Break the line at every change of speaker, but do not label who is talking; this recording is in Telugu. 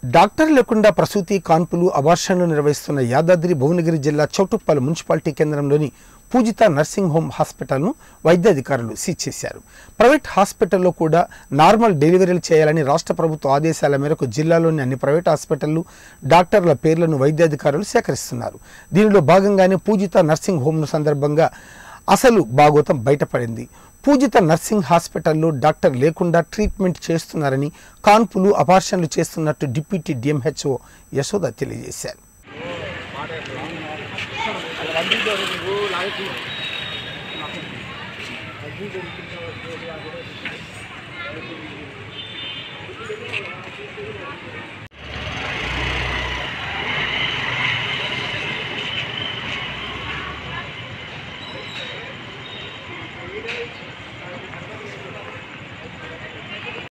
డాక్టర్ లేకుండా ప్రసూతి కాన్పులు అబార్షన్లు నిర్వహిస్తున్న యాదాద్రి భువనగిరి జిల్లా చౌటుప్పల్ మున్సిపాలిటీ కేంద్రంలోని పూజిత నర్సింగ్ హోమ్ హాస్పిటల్ను వైద్యాధికారులు సీజ్ చేశారు ప్రైవేట్ హాస్పిటల్లో కూడా నార్మల్ డెలివరీలు చేయాలని రాష్ట్ర ప్రభుత్వ ఆదేశాల మేరకు జిల్లాలోని అన్ని ప్రైవేట్ హాస్పిటళ్లు డాక్టర్ల పేర్లను వైద్యాధికారులు సేకరిస్తున్నారు దీనిలో భాగంగానే పూజిత నర్సింగ్ హోమ్ సందర్భంగా అసలు భాగోతం బయటపడింది పూజిత నర్సింగ్ హాస్పిటల్లో డాక్టర్ లేకుండా ట్రీట్మెంట్ చేస్తున్నారని కాన్పులు అపార్షన్లు చేస్తున్నట్టు డిప్యూటీ డిఎంహెచ్ఓ యశోద తెలియజేశారు